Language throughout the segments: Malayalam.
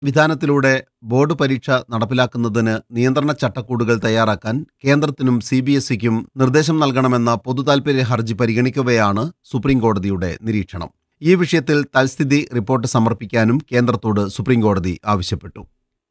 വിധാനത്തിലൂടെ ബോർഡ് പരീക്ഷ നടപ്പിലാക്കുന്നതിന് നിയന്ത്രണ ചട്ടക്കൂടുകൾ തയ്യാറാക്കാൻ കേന്ദ്രത്തിനും സി ബി എസ് ഇക്കും നിർദ്ദേശം നൽകണമെന്ന പൊതുതാൽപര്യ ഹർജി പരിഗണിക്കവെയാണ് സുപ്രീംകോടതിയുടെ നിരീക്ഷണം ഈ വിഷയത്തിൽ തൽസ്ഥിതി റിപ്പോർട്ട് സമർപ്പിക്കാനും കേന്ദ്രത്തോട് സുപ്രീംകോടതി ആവശ്യപ്പെട്ടു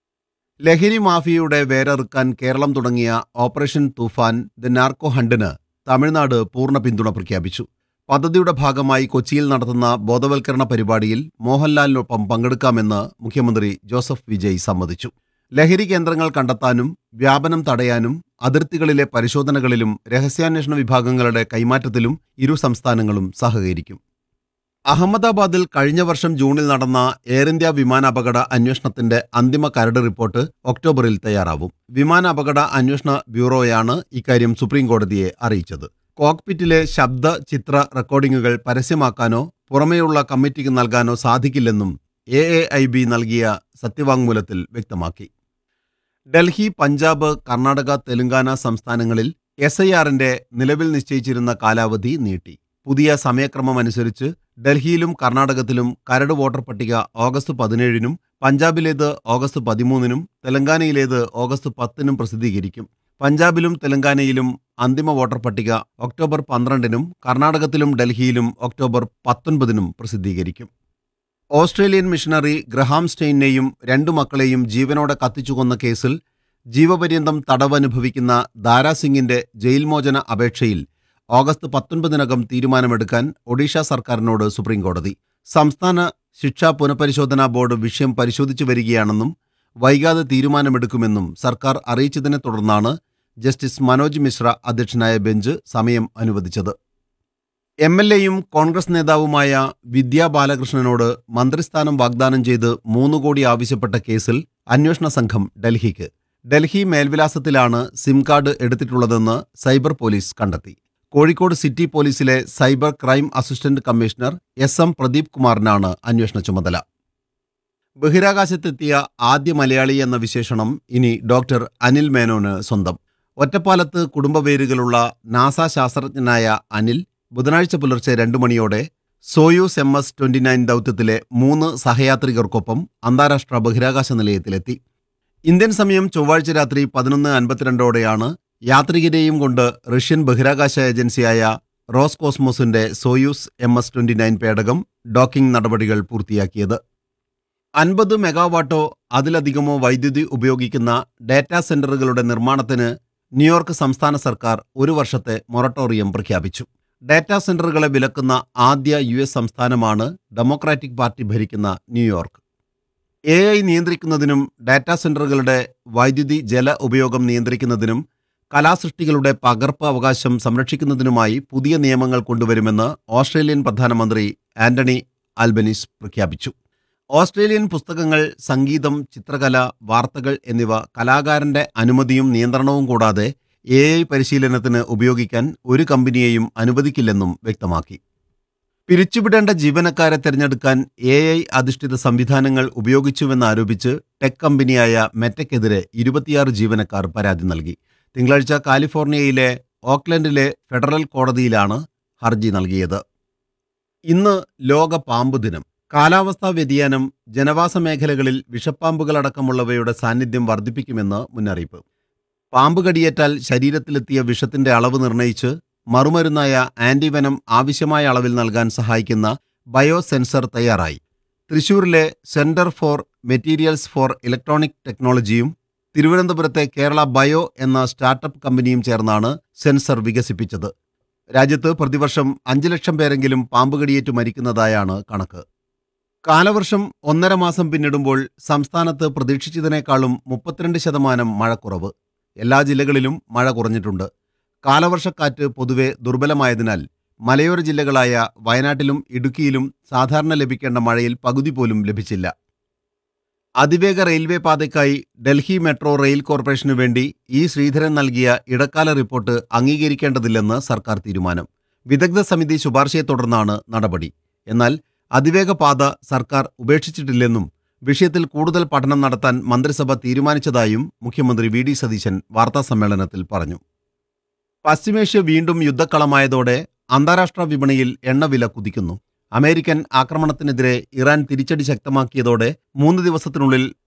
ലഹരി മാഫിയയുടെ വേരറുക്കാൻ കേരളം തുടങ്ങിയ ഓപ്പറേഷൻ തൂഫാൻ ദ നാർക്കോ ഹണ്ടിന് തമിഴ്നാട് പൂർണ്ണ പിന്തുണ പ്രഖ്യാപിച്ചു പദ്ധതിയുടെ ഭാഗമായി കൊച്ചിയിൽ നടത്തുന്ന ബോധവൽക്കരണ പരിപാടിയിൽ മോഹൻലാലിനൊപ്പം പങ്കെടുക്കാമെന്ന് മുഖ്യമന്ത്രി ജോസഫ് വിജയ് സമ്മതിച്ചു ലഹരി കേന്ദ്രങ്ങൾ കണ്ടെത്താനും വ്യാപനം തടയാനും അതിർത്തികളിലെ പരിശോധനകളിലും രഹസ്യാന്വേഷണ വിഭാഗങ്ങളുടെ കൈമാറ്റത്തിലും ഇരു സംസ്ഥാനങ്ങളും സഹകരിക്കും അഹമ്മദാബാദിൽ കഴിഞ്ഞ വർഷം ജൂണിൽ നടന്ന എയർ ഇന്ത്യ വിമാനാപകട അന്വേഷണത്തിന്റെ അന്തിമ കരട് റിപ്പോർട്ട് ഒക്ടോബറിൽ തയ്യാറാവും വിമാന അപകട അന്വേഷണ ബ്യൂറോയാണ് ഇക്കാര്യം സുപ്രീംകോടതിയെ അറിയിച്ചത് കോക്പിറ്റിലെ ശബ്ദ ചിത്ര റെക്കോർഡിംഗുകൾ പരസ്യമാക്കാനോ പുറമേയുള്ള കമ്മിറ്റിക്ക് നൽകാനോ സാധിക്കില്ലെന്നും എ എ ഐ ബി നൽകിയ സത്യവാങ്മൂലത്തിൽ വ്യക്തമാക്കി ഡൽഹി പഞ്ചാബ് കർണാടക തെലങ്കാന സംസ്ഥാനങ്ങളിൽ എസ് ഐ ആറിന്റെ നിലവിൽ നിശ്ചയിച്ചിരുന്ന കാലാവധി നീട്ടി പുതിയ സമയക്രമം അനുസരിച്ച് ഡൽഹിയിലും കർണാടകത്തിലും കരട് വോട്ടർ പട്ടിക ഓഗസ്റ്റ് പതിനേഴിനും പഞ്ചാബിലേത് ഓഗസ്റ്റ് പതിമൂന്നിനും തെലങ്കാനയിലേത് ഓഗസ്റ്റ് പത്തിനും പ്രസിദ്ധീകരിക്കും പഞ്ചാബിലും തെലങ്കാനയിലും അന്തിമ വോട്ടർ പട്ടിക ഒക്ടോബർ പന്ത്രണ്ടിനും കർണാടകത്തിലും ഡൽഹിയിലും ഒക്ടോബർ പത്തൊൻപതിനും പ്രസിദ്ധീകരിക്കും ഓസ്ട്രേലിയൻ മിഷണറി ഗ്രഹാം സ്റ്റെയിനെയും രണ്ടു മക്കളെയും ജീവനോടെ കത്തിച്ചുകൊന്ന കേസിൽ ജീവപര്യന്തം തടവനുഭവിക്കുന്ന ദാരാ സിംഗിന്റെ ജയിൽ മോചന അപേക്ഷയിൽ ഓഗസ്റ്റ് പത്തൊൻപതിനകം തീരുമാനമെടുക്കാൻ ഒഡീഷ സർക്കാരിനോട് സുപ്രീംകോടതി സംസ്ഥാന ശിക്ഷാ പുനഃപരിശോധനാ ബോർഡ് വിഷയം പരിശോധിച്ചു വരികയാണെന്നും വൈകാതെ തീരുമാനമെടുക്കുമെന്നും സർക്കാർ അറിയിച്ചതിനെ തുടർന്നാണ് ജസ്റ്റിസ് മനോജ് മിശ്ര അധ്യക്ഷനായ ബെഞ്ച് സമയം അനുവദിച്ചത് എം എൽ എയും കോൺഗ്രസ് നേതാവുമായ വിദ്യാ ബാലകൃഷ്ണനോട് മന്ത്രിസ്ഥാനം വാഗ്ദാനം ചെയ്ത് മൂന്ന് കോടി ആവശ്യപ്പെട്ട കേസിൽ അന്വേഷണ സംഘം ഡൽഹിക്ക് ഡൽഹി മേൽവിലാസത്തിലാണ് സിം കാർഡ് എടുത്തിട്ടുള്ളതെന്ന് സൈബർ പോലീസ് കണ്ടെത്തി കോഴിക്കോട് സിറ്റി പോലീസിലെ cyber crime assistant commissioner S M Pradeep കുമാറിനാണ് അന്വേഷണ ചുമതല ബഹിരാകാശത്തെത്തിയ ആദ്യ മലയാളി എന്ന വിശേഷണം ഇനി ഡോക്ടർ അനിൽ മേനോന് സ്വന്തം ഒറ്റപ്പാലത്ത് കുടുംബവേരുകളുള്ള നാസ ശാസ്ത്രജ്ഞനായ അനിൽ ബുധനാഴ്ച പുലർച്ചെ രണ്ടു മണിയോടെ Soyuz M S twenty nine ദൗത്യത്തിലെ മൂന്ന് സഹയാത്രികർക്കൊപ്പം അന്താരാഷ്ട്ര ബഹിരാകാശ നിലയത്തിലെത്തി ഇന്ത്യൻ സമയം ചൊവ്വാഴ്ച രാത്രി പതിനൊന്ന് അൻപത്തിരണ്ടോടെയാണ് യാത്രികരെയും കൊണ്ട് റഷ്യൻ ബഹിരാകാശ ഏജൻസിയായ റോസ്കോസ്മോസിന്റെ Soyuz M S twenty nine പേടകം ഡോക്കിംഗ് നടപടികൾ പൂർത്തിയാക്കിയത് അൻപത് മെഗാവാട്ടോ അതിലധികമോ വൈദ്യുതി ഉപയോഗിക്കുന്ന ഡാറ്റാ സെന്ററുകളുടെ നിർമ്മാണത്തിന് ന്യൂയോർക്ക് സംസ്ഥാന സർക്കാർ ഒരു വർഷത്തെ മൊറട്ടോറിയം പ്രഖ്യാപിച്ചു ഡാറ്റാ സെന്ററുകളെ വിലക്കുന്ന ആദ്യ യു എസ് സംസ്ഥാനമാണ് ഡെമോക്രാറ്റിക് പാർട്ടി ഭരിക്കുന്ന ന്യൂയോർക്ക് എ ഐ നിയന്ത്രിക്കുന്നതിനും ഡാറ്റാ സെന്ററുകളുടെ വൈദ്യുതി ജല ഉപയോഗം നിയന്ത്രിക്കുന്നതിനും കലാസൃഷ്ടികളുടെ പകർപ്പ് അവകാശം സംരക്ഷിക്കുന്നതിനുമായി പുതിയ നിയമങ്ങൾ കൊണ്ടുവരുമെന്ന് ഓസ്ട്രേലിയൻ പ്രധാനമന്ത്രി ആന്റണി ആൽബനീസ് പ്രഖ്യാപിച്ചു ഓസ്ട്രേലിയൻ പുസ്തകങ്ങൾ സംഗീതം ചിത്രകല വാർത്തകൾ എന്നിവ കലാകാരന്റെ അനുമതിയും നിയന്ത്രണവും കൂടാതെ എ ഐ പരിശീലനത്തിന് ഉപയോഗിക്കാൻ ഒരു കമ്പനിയെയും അനുവദിക്കില്ലെന്നും വ്യക്തമാക്കി പിരിച്ചുവിടേണ്ട ജീവനക്കാരെ തിരഞ്ഞെടുക്കാൻ എ ഐ അധിഷ്ഠിത സംവിധാനങ്ങൾ ഉപയോഗിച്ചുവെന്നാരോപിച്ച് ടെക് കമ്പനിയായ മെറ്റയ്ക്കെതിരെ ഇരുപത്തിയാറ് ജീവനക്കാർ പരാതി നൽകി തിങ്കളാഴ്ച കാലിഫോർണിയയിലെ ഓക്ലൻഡിലെ ഫെഡറൽ കോടതിയിലാണ് ഹർജി നൽകിയത് ഇന്ന് ലോക പാമ്പ് ദിനം കാലാവസ്ഥാ വ്യതിയാനം ജനവാസ മേഖലകളിൽ വിഷപ്പാമ്പുകളടക്കമുള്ളവയുടെ സാന്നിധ്യം വർദ്ധിപ്പിക്കുമെന്ന് മുന്നറിയിപ്പ് പാമ്പ് കടിയേറ്റാൽ ശരീരത്തിലെത്തിയ വിഷത്തിന്റെ അളവ് നിർണയിച്ച് മറുമരുന്നായ ആന്റിവെനം ആവശ്യമായ അളവിൽ നൽകാൻ സഹായിക്കുന്ന ബയോ സെൻസർ തയ്യാറായി തൃശൂരിലെ centre for materials for electronic ടെക്നോളജിയും തിരുവനന്തപുരത്തെ കേരള ബയോ എന്ന സ്റ്റാർട്ടപ്പ് കമ്പനിയും ചേർന്നാണ് സെൻസർ വികസിപ്പിച്ചത് രാജ്യത്ത് പ്രതിവർഷം അഞ്ച് ലക്ഷം പേരെങ്കിലും പാമ്പ് കടിയേറ്റ് മരിക്കുന്നതായാണ് കണക്ക് കാലവർഷം ഒന്നര മാസം പിന്നിടുമ്പോൾ സംസ്ഥാനത്ത് പ്രതീക്ഷിച്ചതിനേക്കാളും മുപ്പത്തിരണ്ട് ശതമാനം മഴക്കുറവ് എല്ലാ ജില്ലകളിലും മഴ കുറഞ്ഞിട്ടുണ്ട് കാലവർഷക്കാറ്റ് പൊതുവെ ദുർബലമായതിനാൽ മലയോര ജില്ലകളായ വയനാട്ടിലും ഇടുക്കിയിലും സാധാരണ ലഭിക്കേണ്ട മഴയിൽ പകുതി പോലും ലഭിച്ചില്ല അതിവേഗ റെയിൽവേ പാതയ്ക്കായി ഡൽഹി മെട്രോ റെയിൽ കോർപ്പറേഷനു വേണ്ടി ഇ ശ്രീധരൻ നൽകിയ ഇടക്കാല റിപ്പോർട്ട് അംഗീകരിക്കേണ്ടതില്ലെന്ന് സർക്കാർ തീരുമാനം വിദഗ്ധ സമിതി ശുപാർശയെ തുടർന്നാണ് നടപടി എന്നാൽ അതിവേഗ പാത സർക്കാർ ഉപേക്ഷിച്ചിട്ടില്ലെന്നും വിഷയത്തിൽ കൂടുതൽ പഠനം നടത്താൻ മന്ത്രിസഭ തീരുമാനിച്ചതായും മുഖ്യമന്ത്രി വി ഡി സതീശൻ വാർത്താസമ്മേളനത്തിൽ പറഞ്ഞു പശ്ചിമേഷ്യ വീണ്ടും യുദ്ധക്കളമായതോടെ അന്താരാഷ്ട്ര വിപണിയിൽ എണ്ണവില കുതിക്കുന്നു അമേരിക്കൻ ആക്രമണത്തിനെതിരെ ഇറാൻ തിരിച്ചടി ശക്തമാക്കിയതോടെ മൂന്ന് ദിവസത്തിനുള്ളിൽ